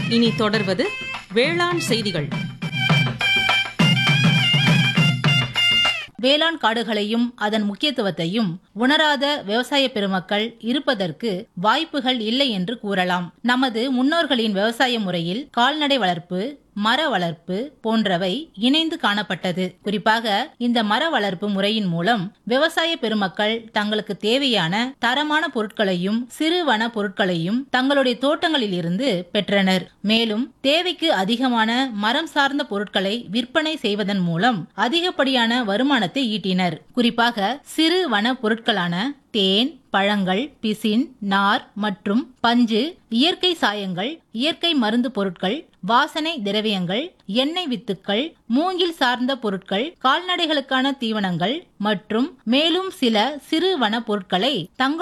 இனி தொடர்வது வேளாண் செய்திகள் வேளாண் காடுகளையும் அதன் முக்கியத்துவத்தையும் உணராத விவசாய பெருமக்கள் இருப்பதற்கு வாய்ப்புகள் இல்லை என்று கூறலாம் நமது முன்னோர்களின் விவசாய முறையில் கால்நடை வளர்ப்பு மர வளர்ப்பு போன்றவை இணைந்து காணப்பட்டது குறிப்பாக இந்த மர வளர்ப்பு முறையின் மூலம் விவசாய பெருமக்கள் தங்களுக்கு தேவையான தரமான பொருட்களையும் சிறு வன பொருட்களையும் தங்களுடைய தோட்டங்களில் இருந்து பெற்றனர் மேலும் தேவைக்கு அதிகமான மரம் சார்ந்த பொருட்களை விற்பனை செய்வதன் மூலம் அதிகப்படியான வருமானத்தை ஈட்டினர் குறிப்பாக சிறு வன பொருட்களான தேன் பழங்கள் பிசின் நார் மற்றும் பஞ்சு இயற்கை சாயங்கள் இயற்கை மருந்து பொருட்கள் வாசனை திரவியங்கள் எண்ணெய் வித்துக்கள் மூங்கில் சார்ந்த பொருட்கள் கால்நடைகளுக்கான தீவனங்கள் மற்றும் மேலும் சில சிறு வன பொருட்களை தங்கள்